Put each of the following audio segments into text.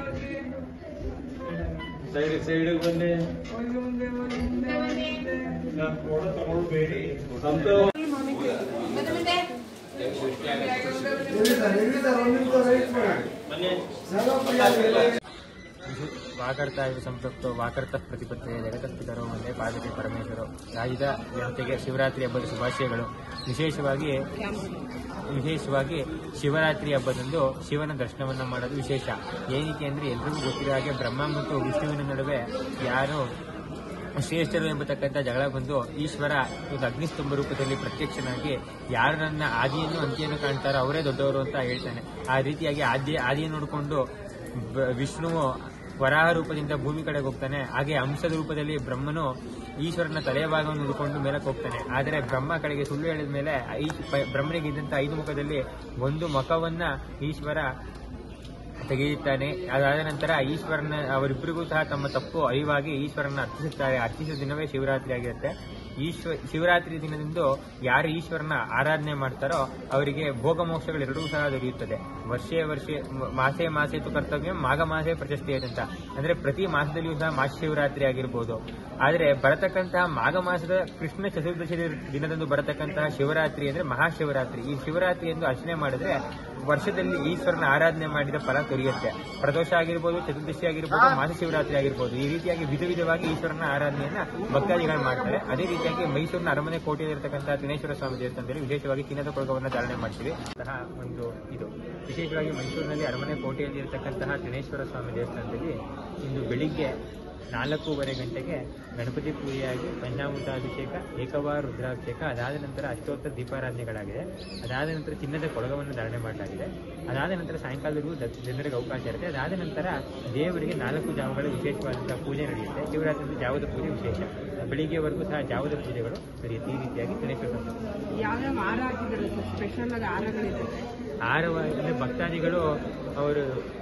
side side ಬನ್ನಿ ಸಂತೋಷ್ ವಾಕರ್ತಾಯ ಸಂಪೃಕ್ತೋ ವಾಕರ್ತ ಪ್ರತಿಪತ್ತೆ ಜಗತಸ್ಥಿತರೋ ಒಂದೇ ಪಾರ್ವತಿ ಪರಮೇಶ್ವರ ರಾಜ್ಯದ ಜನತೆಗೆ ಶಿವರಾತ್ರಿ ಹಬ್ಬದ ಶುಭಾಶಯಗಳು ವಿಶೇಷವಾಗಿ ವಿಶೇಷವಾಗಿ ಶಿವರಾತ್ರಿ ಹಬ್ಬದಂದು ಶಿವನ ದರ್ಶನವನ್ನ ಮಾಡೋದು ವಿಶೇಷ ಏನಕ್ಕೆ ಅಂದ್ರೆ ಎಲ್ರಿಗೂ ಗೊತ್ತಿರೋ ಹಾಗೆ ಬ್ರಹ್ಮ ಮತ್ತು ವಿಷ್ಣುವಿನ ನಡುವೆ ಯಾರು ಶ್ರೇಷ್ಠರು ಎಂಬತಕ್ಕಂಥ ಜಗಳ ಬಂದು ಈಶ್ವರ ಒಂದು ಅಗ್ನಿಸ್ತಂಭ ರೂಪದಲ್ಲಿ ಪ್ರತ್ಯಕ್ಷನಾಗಿ ಯಾರು ನನ್ನ ಆದಿಯನ್ನು ಅಂತ್ಯವನ್ನು ಕಾಣ್ತಾರೋ ಅವರೇ ದೊಡ್ಡವರು ಅಂತ ಹೇಳ್ತಾನೆ ಆ ರೀತಿಯಾಗಿ ಆದಿ ಆದಿಯನ್ನು ನೋಡಿಕೊಂಡು ಬ- ವಿಷ್ಣುವು ವರಾಹ ರೂಪದಿಂದ ಭೂಮಿ ಕಡೆಗೆ ಹೋಗ್ತಾನೆ ಹಾಗೆ ಅಂಶದ ರೂಪದಲ್ಲಿ ಬ್ರಹ್ಮನು ಈಶ್ವರನ ತಲೆಯ ಭಾಗವನ್ನು ಹಿಡ್ಕೊಂಡು ಮೇಲಕ್ಕೆ ಹೋಗ್ತಾನೆ ಆದರೆ ಬ್ರಹ್ಮ ಕಡೆಗೆ ಸುಳ್ಳು ಹೇಳಿದ ಮೇಲೆ ಬ್ರಹ್ಮನಿಗೆ ಇದ್ದಂತ ಐದು ಮುಖದಲ್ಲಿ ಒಂದು ಮುಖವನ್ನ ಈಶ್ವರ ತೆಗೆಯುತ್ತಾನೆ ಅದಾದ ನಂತರ ಈಶ್ವರನ ಅವರಿಬ್ಬರಿಗೂ ಸಹ ತಮ್ಮ ತಪ್ಪು ಅರಿವಾಗಿ ಈಶ್ವರನ ಅರ್ಚಿಸುತ್ತಾರೆ ಅರ್ಚಿಸುವ ದಿನವೇ ಶಿವರಾತ್ರಿ ಆಗಿರುತ್ತೆ ಈಶ್ವ ಶಿವರಾತ್ರಿ ದಿನದಂದು ಯಾರು ಈಶ್ವರನ ಆರಾಧನೆ ಮಾಡ್ತಾರೋ ಅವರಿಗೆ ಭೋಗ ಮೋಕ್ಷಗಳೆರಡೂ ಸಹ ದೊರೆಯುತ್ತದೆ ವರ್ಷೇ ವರ್ಷೆ ಮ- ಮಾಸೆ ಮಾಸೇತು ಕರ್ತವ್ಯ ಮಾಘ ಮಾಸೆ ಪ್ರಶಸ್ತಿ ಅಂತ ಅಂದ್ರೆ ಪ್ರತಿ ಮಾಸದಲ್ಲಿಯೂ ಸಹ ಮಾಸ ಶಿವರಾತ್ರಿ ಆಗಿರ್ಬೋದು ಆದರೆ ಬರತಕ್ಕಂತಹ ಮಾಘ ಮಾಸದ ಕೃಷ್ಣ ಚತುರ್ದಶಿ ದಿನದಂದು ಬರತಕ್ಕಂತಹ ಶಿವರಾತ್ರಿ ಅಂದ್ರೆ ಮಹಾಶಿವರಾತ್ರಿ ಈ ಶಿವರಾತ್ರಿ ಎಂದು ಅರ್ಚನೆ ಮಾಡಿದ್ರೆ ವರ್ಷದಲ್ಲಿ ಈಶ್ವರನ ಆರಾಧನೆ ಮಾಡಿದ ಫಲ ದೊರೆಯುತ್ತೆ ಪ್ರದೋಷ ಆಗಿರ್ಬೋದು ಚತುರ್ದಶಿ ಆಗಿರ್ಬೋದು ಮಾಸ ಶಿವರಾತ್ರಿ ಆಗಿರ್ಬೋದು ಈ ರೀತಿಯಾಗಿ ವಿಧ ವಿಧವಾಗಿ ಈಶ್ವರನ ಆರಾಧನೆಯನ್ನ ಭಕ್ತಾದಿಗಳು ಮಾಡ್ತಾರೆ ಅದೇ ರೀತಿಯಾಗಿ ಮೈಸೂರಿನ ಅರಮನೆ ಕೋಟೆಯಲ್ಲಿರತಕ್ಕಂತಹ ದಿನೇಶ್ವರ ಸ್ವಾಮಿ ದೇವಸ್ಥಾನದಲ್ಲಿ ವಿಶೇಷವಾಗಿ ಚಿನ್ನದ ಕೊಳಗವನ್ನು ಧಾರಣೆ ಮಾಡ್ತೀವಿ ಸಹ ಒಂದು ಇದು ವಿಶೇಷವಾಗಿ ಮೈಸೂರಿನಲ್ಲಿ ಅರಮನೆ ಕೋಟೆಯಲ್ಲಿ ಇರತಕ್ಕಂತಹ ದಿನೇಶ್ವರ ಸ್ವಾಮಿ ದೇವಸ್ಥಾನದಲ್ಲಿ ಇಂದು ಬೆಳಿಗ್ಗೆ ನಾಲ್ಕೂವರೆ ಗಂಟೆಗೆ ಗಣಪತಿ ಪೂಜೆಯಾಗಿ ಪಂಚಾಮೃತಾಭಿಷೇಕ ಏಕವಾರ ರುದ್ರಾಭಿಷೇಕ ಅದಾದ ನಂತರ ಅಷ್ಟೋತ್ತರ ದೀಪಾರಾಧನೆಗಳಾಗಿದೆ ಅದಾದ ನಂತರ ಚಿನ್ನದ ಕೊಳಗವನ್ನು ಧಾರಣೆ ಮಾಡಲಾಗಿದೆ ಅದಾದ ನಂತರ ಸಾಯಂಕಾಲದವರೆಗೂ ದ- ಜನರಿಗೆ ಅವಕಾಶ ಇರುತ್ತೆ ಅದಾದ ನಂತರ ದೇವರಿಗೆ ನಾಲ್ಕು ಜಾವಗಳ ವಿಶೇಷವಾದಂತಹ ಪೂಜೆ ನಡೆಯುತ್ತೆ ಶಿವರಾತ್ರಿ ಜಾವದ ಪೂಜೆ ವಿಶೇಷ ಬೆಳಿಗ್ಗೆವರೆಗೂ ಸಹ ಜಾವದ ಪೂಜೆಗಳು ನಡೆಯುತ್ತೆ ಈ ರೀತಿಯಾಗಿ ಗಣೇಶ್ವರ ಸಂಪ್ರದಾಯ ಯಾವ್ಯಾವ ಹಾರ ಹಾಕಿದ್ದಾರೆ ಸರ್ ಸ್ಪೆಷಲ್ ಆಗಿ ಹಾರಗಳಿದ್ದಾವೆ ಆರವಾಗಿ ಅಂದ್ರೆ ಭಕ್ತಾದಿಗಳು ಅವರು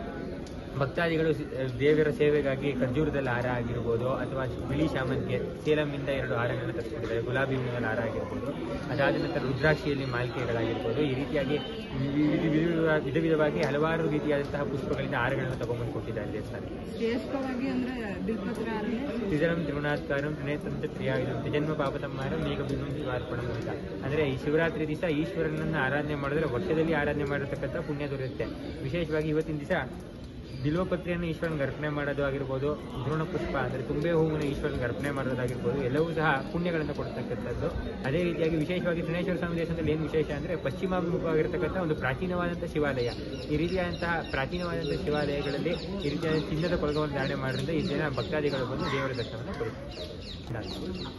ಭಕ್ತಾದಿಗಳು ಸಿ- ದೇವರ ಸೇವೆಗಾಗಿ ಖರ್ಜೂರದಲ್ಲಿ ಹಾರ ಆಗಿರ್ಬೋದು ಅಥವಾ ಬಿಳಿ ಶಾಮಂತಿಗೆ ಸೇಲಂನಿಂದ ಎರಡು ಹಾರಗಳನ್ನು ತರಿಸ್ಕೊಂಡಿದ್ದಾರೆ ಗುಲಾಬಿ ಹೂವಿನ ಹಾರ ಆಗಿರ್ಬೋದು ಅದಾದ ನಂತರ ರುದ್ರಾಕ್ಷಿಯಲ್ಲಿ ಮಾಲಿಕೆಗಳಾಗಿರ್ಬೋದು ಈ ರೀತಿಯಾಗಿ ವಿಧ ವಿಧ- ವಿಧ ವಿಧವಾಗಿ ಹಲವಾರು ರೀತಿಯಾದಂತಹ ಪುಷ್ಪಗಳಿಂದ ಹಾರಗಳನ್ನು ತಗೊಂಡ್ಬಂದು ಕೊಟ್ಟಿದ್ದಾರೆ ದೇವಸ್ಥಾನಕ್ಕೆ ಶ್ರೇಷ್ಠವಾಗಿ ಅಂದ್ರೆ ಬಿಲ್ಪತ್ರ ಹಾರನೇ ತ್ರಿಜಲಂ ತ್ರಿಗುಣಾತ್ಕಾರಂ ತ್ರಿನೇತ್ರಂತ ತ್ರಿಯಾಯುಧಂ ತ್ರಿಜನ್ಮ ಪಾಪತಮ್ಮಾರಂ ಮೇಘ ಬಿಂದು ಶಿವಾರ್ಪಣಂ ಅಂತ ಅಂದ್ರೆ ಈ ಶಿವರಾತ್ರಿ ದಿವಸ ಈಶ್ವರನನ್ನ ಆರಾಧನೆ ಮಾಡಿದ್ರೆ ವರ್ಷದಲ್ಲಿ ಆರಾಧನೆ ಮಾಡಿರ್ತಕ್ಕಂಥ ಪುಣ್ಯ ದೊರೆಯುತ್ತೆ ವಿಶೇಷವಾಗಿ ಇವತ್ತಿನ ದಿವಸ ಬಿಲ್ವಪತ್ರೆಯನ್ನು ಈಶ್ವರನ ಅರ್ಪಣೆ ಮಾಡೋದು ಆಗಿರ್ಬೋದು ಧೃಣ ಪುಷ್ಪ ಅಂದ್ರೆ ತುಂಬೆ ಹೂವಿನ ಈಶ್ವರನ ಅರ್ಪಣೆ ಮಾಡೋದಾಗಿರ್ಬೋದು ಎಲ್ಲವೂ ಸಹ ಪುಣ್ಯಗಳನ್ನು ಕೊಡ್ತಕ್ಕಂಥದ್ದು ಅದೇ ರೀತಿಯಾಗಿ ವಿಶೇಷವಾಗಿ ತ್ರಿನೇಶ್ವರ ಸ್ವಾಮಿ ದೇವಸ್ಥಾನದಲ್ಲಿ ಏನು ವಿಶೇಷ ಅಂದ್ರೆ ಪಶ್ಚಿಮಾಭಿಮುಖವಾಗಿರ್ತಕ್ಕಂಥ ಒಂದು ಪ್ರಾಚೀನವಾದಂತಹ ಶಿವಾಲಯ ಈ ರೀತಿಯಾದಂತಹ ಪ್ರಾಚೀನವಾದಂತಹ ಶಿವಾಲಯಗಳಲ್ಲಿ ಈ ರೀತಿಯಾದ ಚಿನ್ನದ ಕೊಳಗವನ್ನು ಧಾರಣೆ ಮಾಡೋದ್ರಿಂದ ಈ ದಿನ ಭಕ್ತಾದಿಗಳು ಬಂದು ದೇವರ ದರ್ಶನವನ್ನು ಪಡೆಯುತ್ತಾರೆ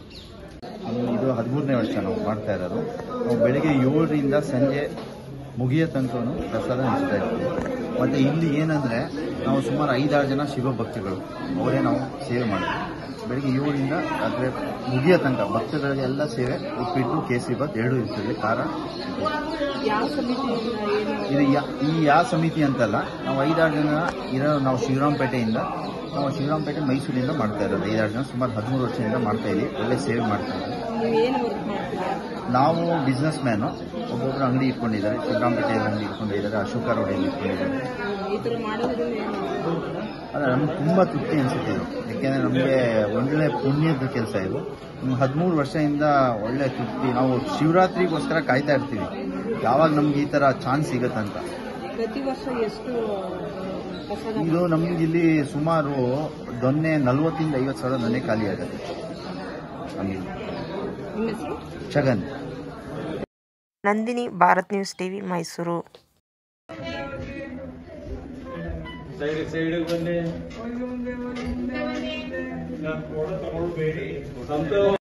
ಇದು ಹದಿಮೂರನೇ ವರ್ಷ ನಾವು ಮಾಡ್ತಾ ಇರೋದು ನಾವು ಬೆಳಿಗ್ಗೆ ಏಳರಿಂದ ಸಂಜೆ ಮುಗಿಯೋ ತನಕನೂ ಪ್ರಸಾದ ಹಂಚ್ತಾ ಇರ್ತೀವಿ ಮತ್ತು ಇಲ್ಲಿ ಏನಂದರೆ ನಾವು ಸುಮಾರು ಐದಾರು ಜನ ಶಿವಭಕ್ತಿಗಳು ಅವರೇ ನಾವು ಸೇವೆ ಮಾಡ್ತೀವಿ ಬೆಳಿಗ್ಗೆ ಏಳರಿಂದ ರಾತ್ರಿ ಮುಗಿಯೋ ತನಕ ಭಕ್ತಗಳಿಗೆ ಎಲ್ಲ ಸೇವೆ ಉಪ್ಪಿಟ್ಟು ಕೇಸರಿ ಬಾತ್ ಎರಡೂ ಇರ್ತದೆ ಖಾರ ಯಾವ ಸಮಿತಿಯಿಂದ ಏನು ಇದು ಯಾ- ಈ ಯಾವ ಸಮಿತಿ ಅಂತಲ್ಲ ನಾವು ಐದಾರು ಜನ ಇರೋ ನಾವು ಶಿವರಾಮಪೇಟೆಯಿಂದ ನಾವು ಶಿವರಾಮಪೇಟೆ ಮೈಸೂರಿಂದ ಮಾಡ್ತಾ ಇರೋದು ಐದಾರು ಜನ ಸುಮಾರು ಹದಿಮೂರು ವರ್ಷದಿಂದ ಮಾಡ್ತಾ ಇದ್ದೀವಿ ಒಳ್ಳೆ ಸೇವೆ ಮಾಡ್ತಾ ಇದ್ದೀವಿ ನೀವೇನು ವರ್ಕ್ ಮಾಡ್ತೀರಾ ನಾವು ಬಿಸ್ನೆಸ್ ಮ್ಯಾನು ಒಬ್ಬೊಬ್ಬರು ಅಂಗಡಿ ಇಟ್ಕೊಂಡಿದ್ದಾರೆ ಶಿವರಾಮಪೇಟೆಯಲ್ಲಿ ಅಂಗಡಿ ಇಟ್ಕೊಂಡಿದ್ದಾರೆ ಅಶೋಕ ರೋಡಲ್ಲಿ ಇಟ್ಕೊಂಡಿದ್ದಾರೆ ಈ ಥರ ಮಾಡೋದ್ರಿಂದ ಏನು ಆದರೆ ನಮ್ಗೆ ತುಂಬ ತೃಪ್ತಿ ಅನಿಸುತ್ತೆ ಇದು ಯಾಕೆಂದರೆ ನಮಗೆ ಒಳ್ಳೆ ಪುಣ್ಯದ ಕೆಲಸ ಇದು ಹದಿಮೂರು ವರ್ಷದಿಂದ ಒಳ್ಳೆ ತೃಪ್ತಿ ನಾವು ಶಿವರಾತ್ರಿಗೋಸ್ಕರ ಕಾಯ್ತಾ ಇರ್ತೀವಿ ಯಾವಾಗ ನಮ್ಗೆ ಈ ಥರ ಚಾನ್ಸ್ ಸಿಗತ್ತಂತ ಪ್ರತಿ ವರ್ಷ ಎಷ್ಟು ಪ್ರಸಾದ ಇದು ನಮ್ಗೆ ಇಲ್ಲಿ ಸುಮಾರು ದೊನ್ನೆ ನಲ್ವತ್ತಿಂದ ಐವತ್ತು ಸಾವಿರ ದೊನ್ನೆ ಖಾಲಿ ಆಗುತ್ತೆ ನಮಗೆ ನಿಮ್ಮ ಹೆಸರು Chagan Nandini Bharat news TV Mysuru side side ಬನ್ನಿ ಸಂತೋಷ್